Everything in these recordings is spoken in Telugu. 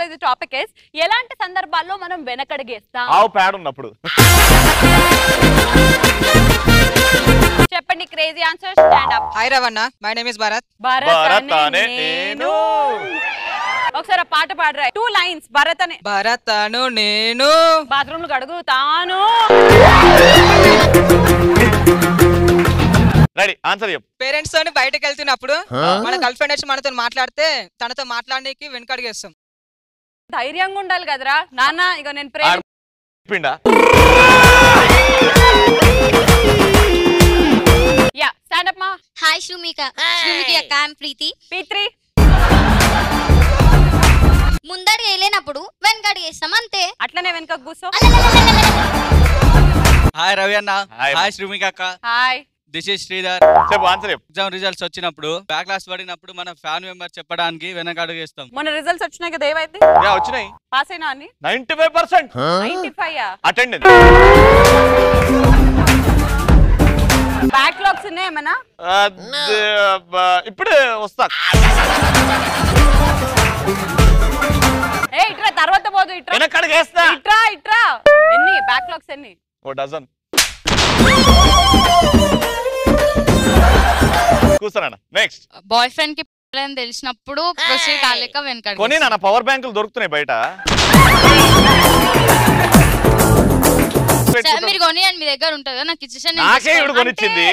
ఇది టాపిక్ ఇస్ ఎలాంటి సందర్భాల్లో మనం వెనకడిగేస్తాం ఆవు పేడ ఉన్నప్పుడు చెప్పండి crazy answer stand up hi Ravana my name is Bharat Bharat Bharat అనే అనే నేను నేను. ఒకసారి ఆ పాట పాడరా టూ లైన్స్ భరత్ అనే భరత్ అను నేను బాత్రూమ్ కడుగుతాను రెడీ ఆన్సర్ చెప్పు పేరెంట్స్ తోని బయటకు వెళ్తున్నప్పుడు మన గర్ల్ ఫ్రెండ్ వచ్చి మనతో మాట్లాడితే తనతో మాట్లాడడానికి వెనకడిగేస్తాం ధైర్యంగా ఉండాలి కదరా నాన్న ఇక నేను ప్రేమ పిండా యా స్టాండ్ అప్ మా హాయ్ శ్రూమిక శ్రూమిక అక్క ఐమ్ ప్రీతి పీ త్రీ ముందడి వేయలేనప్పుడు వెనకడి వేస్తాం అంతే అట్లనే వెనక కూర్చో హాయ్ రవి అన్న Hi, హాయ్ శ్రీమిక అక్క హాయ్ దిస్ ఇస్ శ్రీధర్ చెప్పు ఆన్సర్ చెప్పు ఎగ్జామ్ రిజల్ట్స్ వచ్చినప్పుడు బ్యాక్ క్లాస్ పడినప్పుడు మన ఫ్యాన్ మెంబర్ చెప్పడానికి వెనకడుగు వేస్తాం మొన్న రిజల్ట్స్ వచ్చినాయి కదా ఏవైతే యా వచ్చినాయి పాస్ అయినా అని ninety five percent ninety five attendance backlogs ఉన్నాయి ఏమన్నా ఇప్పుడే వస్తా ఏ ఇట్రా తర్వాత పోదు ఇట్రా వెనక్కడికి వేస్తా ఇట్రా ఇట్రా ఎన్ని బ్యాక్లాగ్స్ ఎన్ని ఓ డజన్ కూర్చోనా నెక్స్ట్ బాయ్ ఫ్రెండ్ కి అని తెలిసినప్పుడు ప్రొసీడ్ కాలేక వెనకడు కొని నాన్న పవర్ బ్యాంకులు దొరుకుతున్నాయి బయట సరే, మీరు కొనియండి మీ దగ్గర ఉంటుంది కదా, నాకు ఇచ్చేసాను నేను నాకే తీసుకోను. ఇవిడు కొనిచ్చింది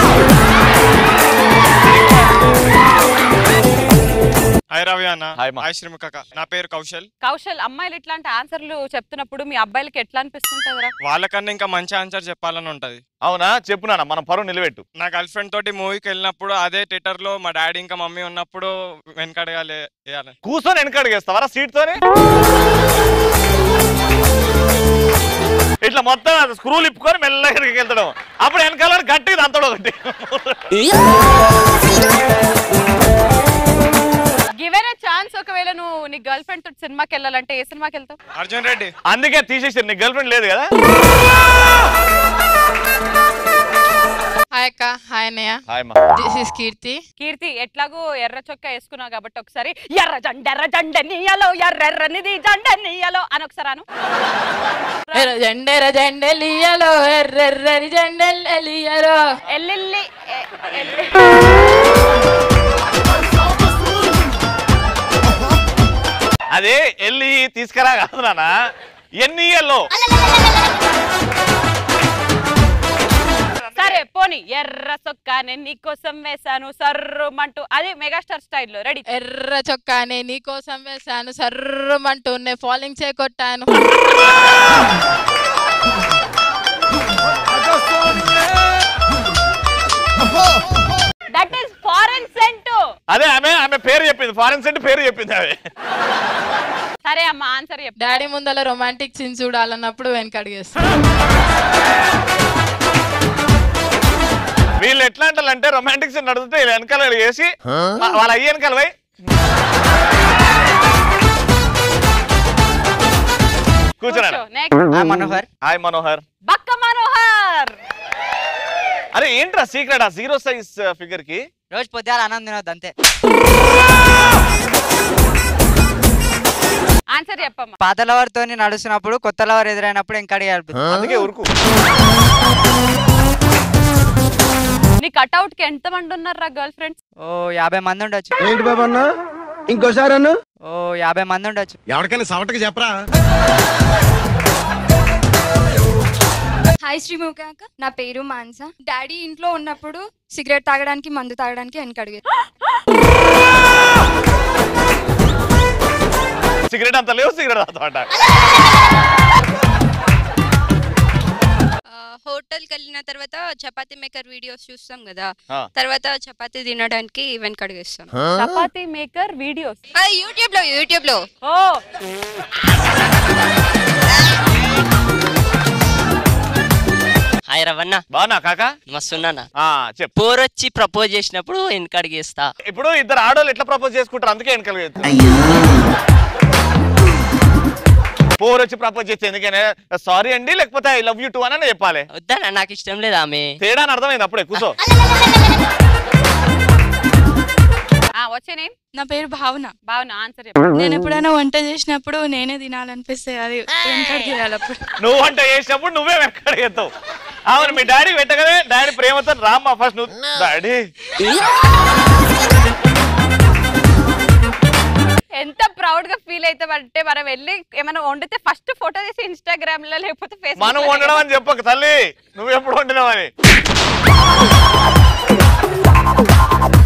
హాయ్ రవి అన్న హాయ్ మా. హాయ్ శ్రీముఖ నా పేరు కౌశల్ కౌశల్ అమ్మాయిలు ఇట్లాంటి ఆన్సర్లు చెప్తున్నప్పుడు మీ అబ్బాయిలకి ఎట్లా అనిపిస్తుంటదిరా వాళ్ళకన్నా ఇంకా మంచి ఆన్సర్ చెప్పాలని ఉంటది అవునా చెప్పు నాన్న మనం పరువు నిలబెట్టు నా గర్ల్ ఫ్రెండ్ తోటి మూవీకి వెళ్ళినప్పుడు అదే థియేటర్ లో మా డాడీ ఇంకా మమ్మీ ఉన్నప్పుడు వెనకడగాలి వేయాలి కూర్చొని వెనకడికి వేస్తావరా సీట్ తోని ఇట్లా మొత్తం స్క్రూలు ఇప్పుకొని మెల్లగా వెనక్కి వెళ్తాడు అప్పుడు వెనకాల గట్టి అంతడు ఒకటి గివెన్ ఛాన్స్ ఒకవేళ నువ్వు నీ గర్ల్ ఫ్రెండ్ తోటి సినిమాకి వెళ్ళాలంటే ఏ సినిమాకి వెళ్తావు అర్జున్ రెడ్డి అందుకే తీసేసారు నీ గర్ల్ ఫ్రెండ్ లేదు కదా హాయ్ అక్క హాయ్ అన్నయ్య హాయ్ మా దిస్ ఇస్ కీర్తి కీర్తి ఎట్లాగో ఎర్ర చొక్కా వేసుకున్నావు కాబట్టి ఒకసారి ఎర్ర జండ ఎర్ర జండ నీయలో ఎర్ర ఎర్రనిది జండ నీయలో అని ఒకసారి అను ఎర్ర జెండెర జెండెలియలో ఎర్రెర్రని జెండెలియలో ఎల్లిల్లి ఎ- ఎల్లి- అదే వెళ్ళి తీసుకురా కాదు నాన్న ఎన్ని ఇయర్లో సరే పోని ఎర్ర చొక్కా నేను నీకోసం వేశాను సర్రుమంటూ అది మెగాస్టార్ స్టైల్లో రెడీ ఎర్ర చొక్కానే నీకోసం వేశాను సర్రమంటూ నే ఫాలింగ్ చే కొట్టాను దట్ ఈస్ ఫారెన్ సెంట్ అదే ఆమె ఆమె పేరు చెప్పింది ఫారెన్ సెంట్ పేరు చెప్పింది ఆమె సరే అమ్మ ఆన్సర్ చెప్పు డాడీ ముందల రొమాంటిక్ సీన్ చూడాలన్నప్పుడు వెనకడిగేస్తాను వీళ్ళు ఎట్లా అంటే రొమాంటిక్ సీన్ నడుతుంటే వీళ్ళు వెనకాల వేసి వా- వాళ్ళ అయ్యి వెనకాల పోయి కూర్చోరా నెక్స్ట్ మనోహర్ హాయ్ మనోహర్ బక్క మనోహర్ అరే ఏంట్రా సీక్రెట్ ఆ జీరో సైజ్ ఫిగర్ కి రోజు పొద్దుగాల ఆనందం తినొద్దు అంతే ఆన్సర్ చెప్పమ్మా పాత లవర్ తోని నడుస్తున్నప్పుడు కొత్త లవర్ ఎదురైనప్పుడు వెనకడిగాలి అందుకే ఉరుకు నీ కట్అవుట్ కి ఎంత మంది ఉన్నారా గర్ల్ ఫ్రెండ్స్ ఓ యాభై మంది ఉండొచ్చు ఏంటి బాబు అన్న ఇంకోసారి అన్న ఓ యాభై మంది ఉండొచ్చు ఎవరికైనా సవటకి చెప్పరా హాయ్ శ్రీముఖ అక్క నా పేరు మాన్స డాడీ ఇంట్లో ఉన్నప్పుడు సిగరెట్ తాగడానికి మందు తాగడానికి వెనకడిగారు సిగరెట్ అంత లేవు సిగరెట్ అంత హోటల్కి వెళ్ళిన తర్వాత చపాతీ మేకర్ వీడియోస్ చూస్తాం కదా ఆ. తర్వాత చపాతీ తినడానికి వెనకడిగేస్తాం చపాతీ మేకర్ వీడియోస్ యూట్యూబ్ లో యూట్యూబ్ లో ఓ హాయ్ రవణ బాగున్నా కాక మస్తున్నానా ఆ, చెప్పు పోరొచ్చి ప్రపోజ్ చేసినప్పుడు వెనకడిగేస్తా ఇప్పుడు ఇద్దరు ఆడోళ్ళు ఎట్లా ప్రపోజ్ చేసుకుంటారు అందుకే వెనకాల పోర్ వచ్చి ప్రపోజ్ చేస్తే ఎందుకనే సారీ అండి లేకపోతే ఐ లవ్ యూ టూ అని చెప్పాలి వద్దానా నాకు ఇష్టం లేదు ఆమె తేడా అని అర్థమైంది అప్పుడే కూర్చో వచ్చే నేమ్ నా పేరు భావన బావునా ఆన్సర్ చెప్పు నేను ఎప్పుడైనా వంట చేసినప్పుడు నేనే తినాలనిపిస్తే అది వెనకడికి చేయాలి అప్పుడు నువ్వు వంట చేసినప్పుడు నువ్వే వెనకడ ఎత్తావు అవును మీ డాడీ పెట్టగలే డాడీ ప్రేమతో రామ్మా ఫస్ట్ నువ్వు డాడీ ఎంత ప్రౌడ్ గా ఫీల్ అవుతామంటే మనం వెళ్ళి ఏమైనా వండితే ఫస్ట్ ఫోటో తీసి ఇన్స్టాగ్రామ్ లో లేకపోతే ఫేస్బుక్ మనం వండడం అని చెప్పక తల్లి నువ్వు ఎప్పుడు వండినావని